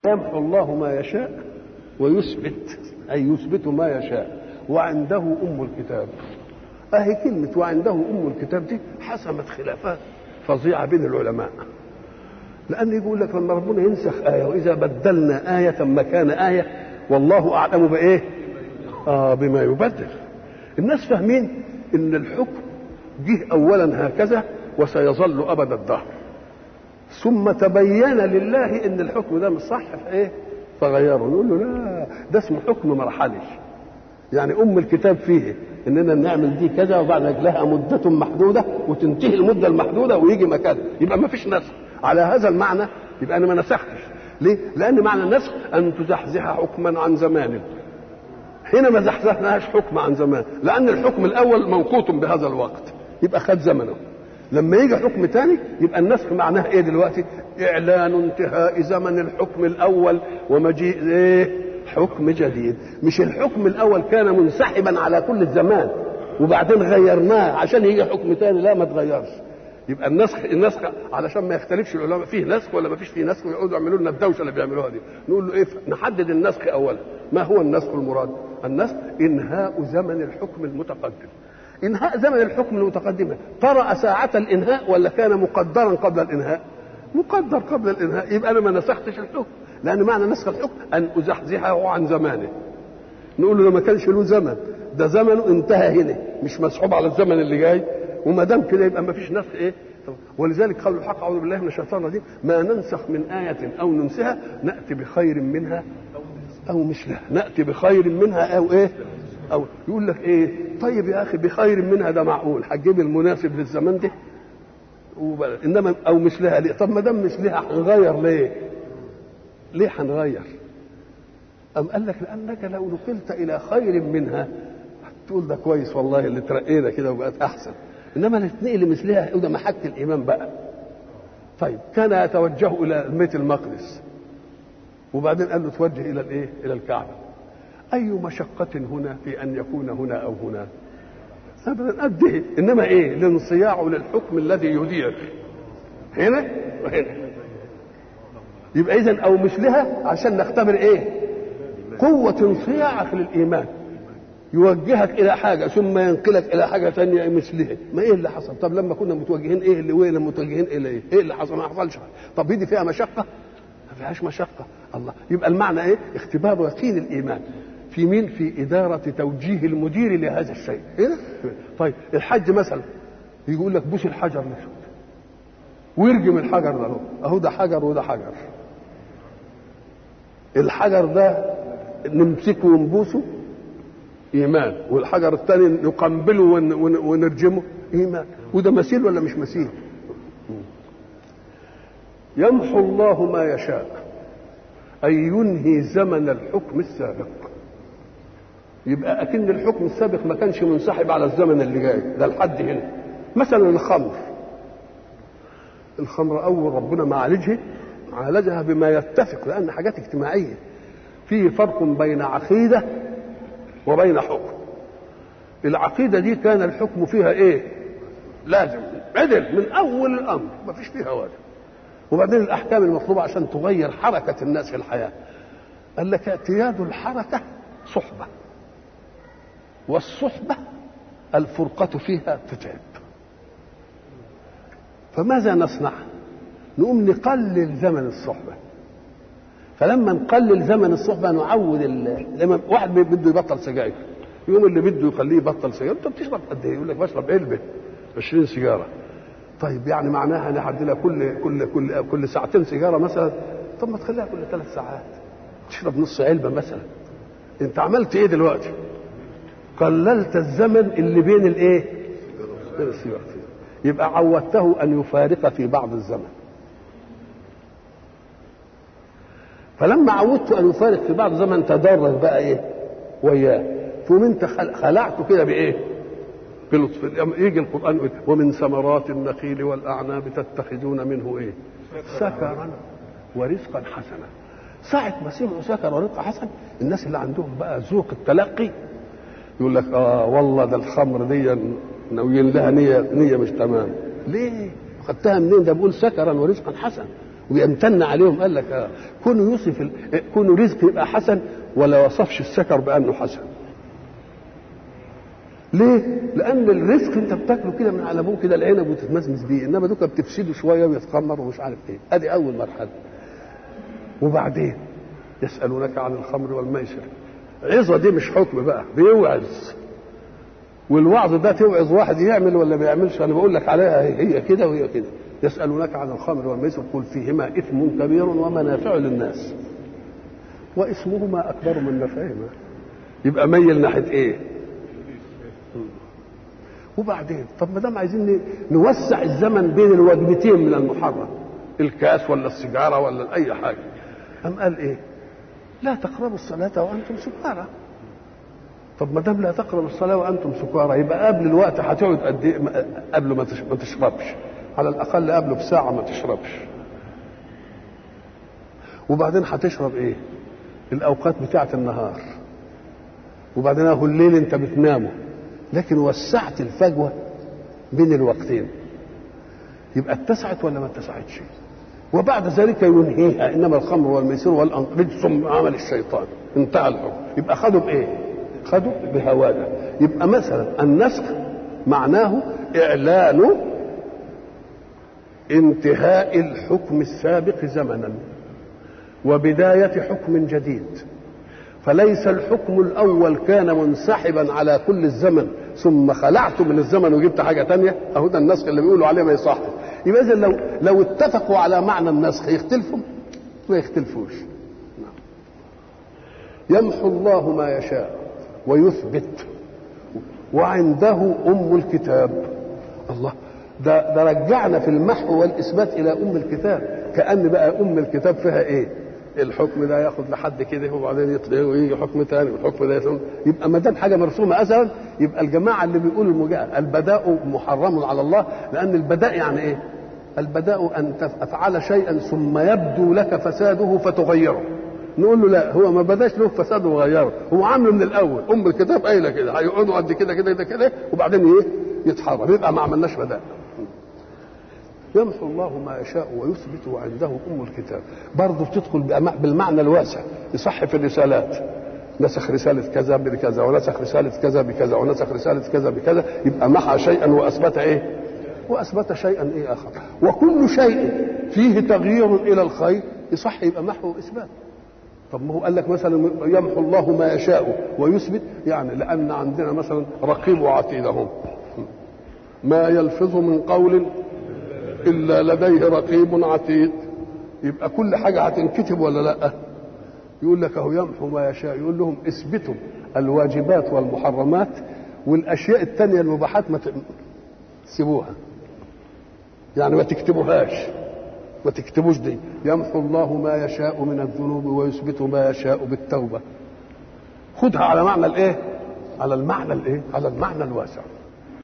يمحو الله ما يشاء ويثبت أي يثبت ما يشاء وعنده أم الكتاب أهي كلمة وعنده أم الكتاب دي حسمت خلافات فظيعة بين العلماء لأن يقول لك لما ربنا ينسخ آية وإذا بدلنا آية مكان آية والله أعلم بإيه؟ آه بما يبدل الناس فاهمين إن الحكم جه أولا هكذا وسيظل أبد الدهر ثم تبين لله ان الحكم ده مش صح فايه فغيره نقول له لا ده اسمه حكم مرحلي يعني ام الكتاب فيه اننا نعمل دي كذا وبعد لها مده محدوده وتنتهي المده المحدوده ويجي مكانها يبقى ما فيش نسخ على هذا المعنى يبقى انا ما نسختش ليه؟ لان معنى النسخ ان تزحزح حكما عن زمان هنا ما زحزحناش حكم عن زمان لان الحكم الاول موقوت بهذا الوقت يبقى خد زمنه لما يجي حكم تاني يبقى النسخ معناه ايه دلوقتي اعلان انتهاء زمن الحكم الاول ومجيء ايه حكم جديد مش الحكم الاول كان منسحبا على كل الزمان وبعدين غيرناه عشان يجي حكم تاني لا ما تغيرش يبقى النسخ النسخ علشان ما يختلفش العلماء فيه نسخ ولا ما فيش فيه نسخ ويقعدوا يعملوا لنا الدوشه اللي بيعملوها دي نقول له ايه نحدد النسخ اولا ما هو النسخ المراد النسخ انهاء زمن الحكم المتقدم انهاء زمن الحكم المتقدمه طرأ ساعة الانهاء ولا كان مقدرا قبل الانهاء؟ مقدر قبل الانهاء يبقى انا ما نسختش الحكم لان معنى نسخ الحكم ان ازحزحه عن زمانه نقول له ما كانش له زمن ده زمنه انتهى هنا مش مسحوب على الزمن اللي جاي وما دام كده يبقى ما فيش نسخ ايه ولذلك قول الحق اعوذ بالله من الشيطان الرجيم ما ننسخ من آية أو ننسها نأتي بخير منها أو مثلها نأتي بخير منها أو إيه أو يقول لك إيه طيب يا أخي بخير منها ده معقول هتجيب المناسب للزمان ده وبل. إنما أو مثلها ليه طب ما دام مثلها هنغير ليه ليه هنغير أم قال لك لأنك لو نقلت إلى خير منها تقول ده كويس والله اللي ترقينا كده وبقت أحسن انما نتنقل مثلها وده محك الايمان بقى طيب كان يتوجه الى بيت المقدس وبعدين قال له توجه الى الايه الى الكعبه اي مشقه هنا في ان يكون هنا او هنا ابدا قد ايه انما ايه الانصياع للحكم الذي يدير هنا وهنا يبقى اذا او مثلها عشان نختبر ايه قوه انصياعك للايمان يوجهك الى حاجه ثم ينقلك الى حاجه ثانيه مثلها ما ايه اللي حصل طب لما كنا متوجهين ايه اللي وين متوجهين الى ايه ايه اللي حصل ما حصلش طب دي فيها مشقه ما فيهاش مشقه الله يبقى المعنى ايه اختبار يقين الايمان في مين في اداره توجيه المدير لهذا الشيء إيه؟ طيب الحج مثلا يقول لك بوس الحجر الاسود ويرجم الحجر ده اهو اهو ده حجر وده حجر الحجر ده نمسكه ونبوسه ايمان والحجر الثاني نقنبله ون ون ونرجمه ايمان وده مثيل ولا مش مثيل يمحو الله ما يشاء اي ينهي زمن الحكم السابق يبقى اكن الحكم السابق ما كانش منسحب على الزمن اللي جاي ده لحد هنا مثلا الخمر الخمر اول ربنا ما عالجها عالجها بما يتفق لان حاجات اجتماعيه فيه فرق بين عقيده وبين حكم العقيده دي كان الحكم فيها ايه لازم عدل من اول الامر ما فيش فيها واجب وبعدين الاحكام المطلوبه عشان تغير حركه الناس في الحياه قال لك اعتياد الحركه صحبه والصحبه الفرقه فيها تتعب فماذا نصنع نقوم نقلل زمن الصحبه فلما نقلل زمن الصحبه نعود لما واحد بده يبطل سجاير يوم اللي بده يخليه يبطل سجاير انت بتشرب قد ايه؟ يقول لك بشرب علبه 20 سيجاره طيب يعني معناها نحدد لها كل كل كل كل ساعتين سيجاره مثلا طب ما تخليها كل ثلاث ساعات تشرب نص علبه مثلا انت عملت ايه دلوقتي؟ قللت الزمن اللي بين الايه؟ بين السيجارتين يبقى عودته ان يفارق في بعض الزمن فلما عودت ان يفارق في بعض زمن تدرج بقى ايه وياه ثم انت خلعته كده بايه بلطف يجي القران يقول ومن ثمرات النخيل والاعناب تتخذون منه ايه سكرا ورزقا حسنا ساعة ما سمعوا سكر ورزق حسن الناس اللي عندهم بقى ذوق التلقي يقول لك اه والله ده الخمر دي ناويين لها نية نية مش تمام ليه؟ خدتها منين ده بيقول سكرا ورزقا حسن ويمتن عليهم قال لك اه كونوا يوصف ال... كونوا رزق يبقى حسن ولا وصفش السكر بانه حسن ليه؟ لأن الرزق أنت بتاكله كده من على أبوه كده العنب وتتمزمز بيه، إنما دوكا بتفسده شوية ويتخمر ومش عارف إيه، أدي أول مرحلة. وبعدين يسألونك عن الخمر والميسر. عظة دي مش حكم بقى، بيوعظ. والوعظ ده توعظ واحد يعمل ولا ما يعملش، أنا بقول لك عليها هي كده وهي كده. يسألونك عن الخمر والميسر قل فيهما إثم كبير ومنافع للناس. وإثمهما أكبر من نفعهما. يبقى ميل ناحية إيه؟ وبعدين طب ما دام عايزين نوسع الزمن بين الوجبتين من المحرم الكاس ولا السيجاره ولا اي حاجه قام قال ايه لا تقربوا الصلاه وانتم سكارى طب ما دام لا تقربوا الصلاه وانتم سكارى يبقى قبل الوقت هتقعد قد ايه قبل ما تشربش على الاقل قبله بساعه ما تشربش وبعدين هتشرب ايه الاوقات بتاعه النهار وبعدين اهو الليل انت بتنامه لكن وسعت الفجوه بين الوقتين يبقى اتسعت ولا ما اتسعتش وبعد ذلك ينهيها انما الخمر والميسر والرجس من عمل الشيطان انتهى الحكم يبقى خدوا بايه خدوا بهواده يبقى مثلا النسخ معناه اعلان انتهاء الحكم السابق زمنا وبدايه حكم جديد فليس الحكم الاول كان منسحبا على كل الزمن ثم خلعت من الزمن وجبت حاجه تانية اهو ده النسخ اللي بيقولوا عليه ما يصحش يبقى اذا لو لو اتفقوا على معنى النسخ يختلفوا ما يختلفوش يمحو الله ما يشاء ويثبت وعنده ام الكتاب الله ده ده رجعنا في المحو والاثبات الى ام الكتاب كان بقى ام الكتاب فيها ايه الحكم ده ياخد لحد كده وبعدين يطلع ويجي حكم ثاني والحكم ده يطلع. يبقى ما دام حاجه مرسومه ازلا يبقى الجماعه اللي بيقولوا المجاهد البداء محرم على الله لان البداء يعني ايه؟ البداء ان تفعل شيئا ثم يبدو لك فساده فتغيره نقول له لا هو ما بداش له فساد وغيره هو عامله من الاول ام الكتاب قايله كده هيقعدوا قد كده كده كده كده وبعدين ايه يتحرم يبقى ما عملناش بداء يمحو الله ما يشاء ويثبت وعنده ام الكتاب برضه بتدخل بالمعنى الواسع يصح في الرسالات نسخ رسالة كذا بكذا ونسخ رسالة كذا بكذا ونسخ رسالة كذا بكذا يبقى محى شيئا وأثبت إيه؟ وأثبت شيئا إيه آخر وكل شيء فيه تغيير إلى الخير يصح يبقى محو وإثبات طب ما هو قال لك مثلا يمحو الله ما يشاء ويثبت يعني لأن عندنا مثلا رقيب وعتيد هم ما يلفظ من قول الا لديه رقيب عتيد يبقى كل حاجه هتنكتب ولا لا يقول لك اهو يمحو ما يشاء يقول لهم اثبتوا الواجبات والمحرمات والاشياء التانية المباحات ما تسيبوها يعني ما تكتبوهاش ما تكتبوش دي يمحو الله ما يشاء من الذنوب ويثبت ما يشاء بالتوبه خدها على معنى الايه على المعنى الايه على المعنى الواسع